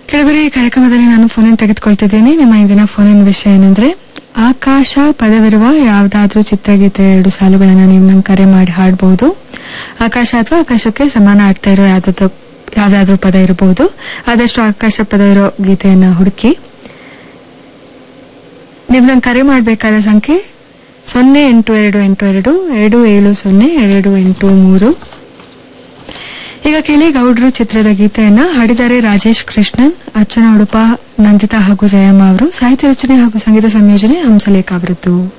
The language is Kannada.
ಕೆಳಗಡೆ ಈ ಕಾರ್ಯಕ್ರಮದಲ್ಲಿ ನಾನು ಫೋನ್ ತೆಗೆದುಕೊಳ್ತಿದ್ದೇನೆ ನಿಮ್ಮ ಇಂದಿನ ಫೋನಿನ ವಿಷಯ ಏನಂದ್ರೆ ಆಕಾಶ ಪದವಿರುವ ಯಾವ್ದಾದ್ರೂ ಚಿತ್ರಗೀತೆ ಎರಡು ಸಾಲುಗಳನ್ನ ನೀವು ನಂಗೆ ಕರೆ ಮಾಡಿ ಹಾಡಬಹುದು ಆಕಾಶ ಅಥವಾ ಆಕಾಶಕ್ಕೆ ಸಮಾನ ಆಡ್ತಾ ಇರೋ ಯಾವ್ದಾದ್ರು ಯಾವ್ದಾದ್ರೂ ಪದ ಇರಬಹುದು ಆದಷ್ಟು ಆಕಾಶ ಪದ ಇರೋ ಗೀತೆಯನ್ನ ಹುಡುಕಿ ನೀವು ನಂಗೆ ಕರೆ ಮಾಡಬೇಕಾದ ಸಂಖ್ಯೆ ಸೊನ್ನೆ ಎಂಟು ಎರಡು ಎಂಟು ಎರಡು ಎರಡು ಏಳು ಸೊನ್ನೆ ಎರಡು ಎಂಟು ಮೂರು ಈಗ ಕೇಳಿ ಗೌಡ್ರು ಚಿತ್ರದ ಗೀತೆಯನ್ನ ಹಾಡಿದ್ದಾರೆ ರಾಜೇಶ್ ಕೃಷ್ಣನ್ ಅರ್ಚನಾ ಉಡುಪ ನಂದಿತಾ ಹಾಗೂ ಜಯಮ್ಮ ಅವರು ಸಾಹಿತ್ಯ ರಚನೆ ಹಾಗೂ ಸಂಗೀತ ಸಂಯೋಜನೆ ಹಂಸಲೇಖ ಅವರದ್ದು